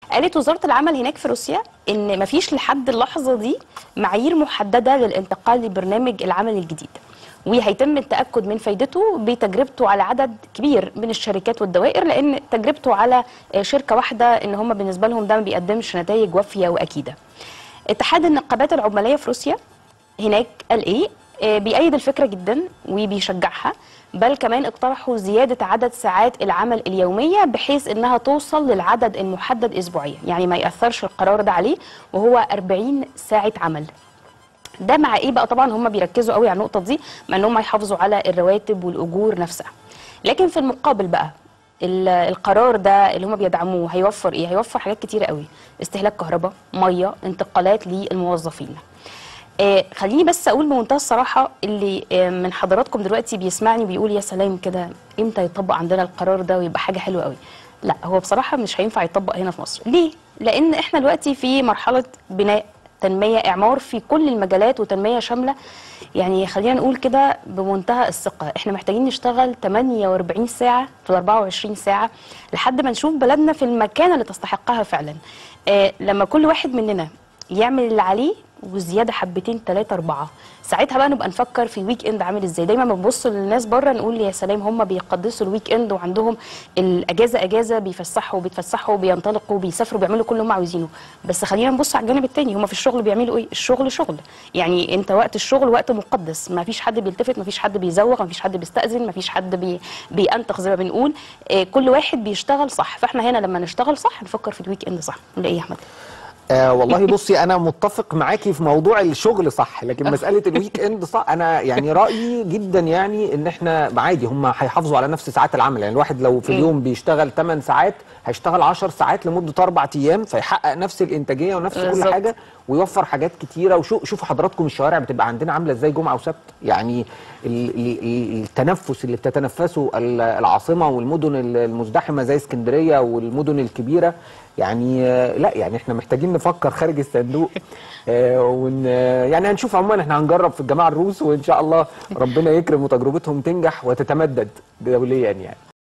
قالت وزاره العمل هناك في روسيا ان مفيش لحد اللحظه دي معايير محدده للانتقال لبرنامج العمل الجديد وهيتم التاكد من فايدته بتجربته على عدد كبير من الشركات والدوائر لان تجربته على آه، شركه واحده ان هم بالنسبه لهم ده ما بيقدمش نتائج وافيه واكيده اتحاد النقابات العماليه في روسيا هناك قال ايه آه، بيأيد الفكره جدا وبيشجعها بل كمان اقترحوا زياده عدد ساعات العمل اليوميه بحيث انها توصل للعدد المحدد اسبوعيا يعني ما ياثرش القرار ده عليه وهو 40 ساعه عمل ده مع ايه بقى طبعا هم بيركزوا قوي على النقطه دي مع ان هم يحافظوا على الرواتب والاجور نفسها لكن في المقابل بقى ال- القرار ده اللي هم بيدعموه هيوفر ايه هيوفر حاجات كتيره قوي استهلاك كهرباء ميه انتقالات للموظفين آه خليني بس اقول بمنتهى الصراحه اللي آه من حضراتكم دلوقتي بيسمعني بيقول يا سلام كده امتى يطبق عندنا القرار ده ويبقى حاجه حلوه قوي لا هو بصراحه مش هينفع يطبق هنا في مصر ليه لان احنا دلوقتي في مرحله بناء تنميه اعمار في كل المجالات وتنميه شامله يعني خلينا نقول كده بمنتهى الثقه احنا محتاجين نشتغل 48 ساعه في ال 24 ساعه لحد ما نشوف بلدنا في المكانه اللي تستحقها فعلا آه لما كل واحد مننا يعمل اللي عليه وزياده حبتين ثلاثه اربعه ساعتها بقى نبقى نفكر في الويك اند عامل ازاي دايما بنبص للناس بره نقول يا سلام هم بيقدسوا الويك اند وعندهم الاجازه اجازه بيفسحوا وبيتفسحوا وبينطلقوا وبيسافروا بيعملوا كل اللي هم عاوزينه بس خلينا نبص على الجانب التاني هم في الشغل بيعملوا ايه الشغل شغل يعني انت وقت الشغل وقت مقدس ما فيش حد بيلتفت ما فيش حد بيزوغ ما فيش حد بيستأذن ما فيش حد بي... بينتخ زي ما بنقول آه كل واحد بيشتغل صح فاحنا هنا لما نشتغل صح نفكر في الويك اند صح ولا ايه يا احمد آه والله بصي انا متفق معاكي في موضوع الشغل صح لكن مساله الويك اند صح انا يعني رايي جدا يعني ان احنا عادي هم هيحافظوا على نفس ساعات العمل يعني الواحد لو في اليوم بيشتغل 8 ساعات هيشتغل 10 ساعات لمده اربع ايام فيحقق نفس الانتاجيه ونفس كل بالظبط. حاجه ويوفر حاجات كتيره وشوفوا شوفوا حضراتكم الشوارع بتبقى عندنا عامله ازاي جمعه وسبت يعني ال- ال- ال- التنفس اللي بتتنفسه ال- العاصمه والمدن ال- المزدحمه زي اسكندريه والمدن الكبيره يعني آه، لا يعني احنا محتاجين نفكر خارج الصندوق آه، ون آه، يعني هنشوف عموما احنا هنجرب في الجماعه الروس وان شاء الله ربنا يكرم وتجربتهم تنجح وتتمدد دوليا يعني